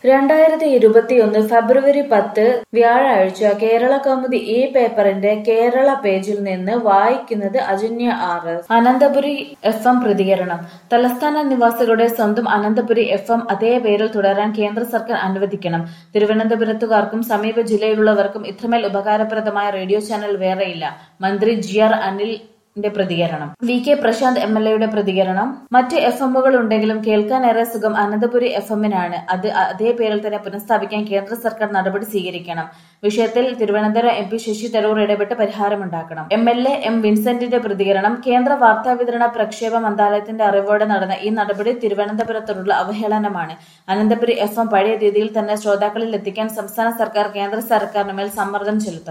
രണ്ടായിരത്തി ഇരുപത്തിയൊന്ന് ഫെബ്രുവരി പത്ത് വ്യാഴാഴ്ച കേരള കൗമുദി ഈ പേപ്പറിന്റെ കേരള പേജിൽ നിന്ന് വായിക്കുന്നത് Ajanya R S. Ananthapuri F M പ്രതികരണം തലസ്ഥാന നിവാസികളുടെ സ്വന്തം അനന്തപുരി എഫ് എം അതേ പേരിൽ തുടരാൻ കേന്ദ്ര സർക്കാർ അനുവദിക്കണം തിരുവനന്തപുരത്തുകാർക്കും സമീപ ജില്ലയിലുള്ളവർക്കും ഇത്രമേൽ ഉപകാരപ്രദമായ റേഡിയോ ചാനൽ വേറെയില്ല മന്ത്രി ജി ആർ അനിൽ ന്റെ പ്രതികരണം V K Prashanth M L എയുടെ പ്രതികരണം മറ്റ് എഫ് എമ്മുകൾ ഉണ്ടെങ്കിലും കേൾക്കാനേറെ സുഖം അനന്തപുരി എഫ് എമ്മിനാണ് അത് അതേ പേരിൽ തന്നെ പുനഃസ്ഥാപിക്കാൻ കേന്ദ്ര സർക്കാർ നടപടി സ്വീകരിക്കണം വിഷയത്തിൽ തിരുവനന്തപുരം എം പി ശശി തരൂർ ഇടപെട്ട് പരിഹാരമുണ്ടാക്കണം എം എൽ എ എം വിൻസെന്റിന്റെ പ്രതികരണം കേന്ദ്ര വാർത്താവിതരണ പ്രക്ഷേപ മന്ത്രാലയത്തിന്റെ അറിവോടെ നടന്ന ഈ നടപടി തിരുവനന്തപുരത്തോടുള്ള അവഹേളനമാണ് അനന്തപുരി എഫ് എം പഴയ രീതിയിൽ തന്നെ ശ്രോതാക്കളിൽ എത്തിക്കാൻ സംസ്ഥാന സർക്കാർ കേന്ദ്ര സർക്കാരിന് മേൽ സമ്മർദ്ദം ചെലുത്തണം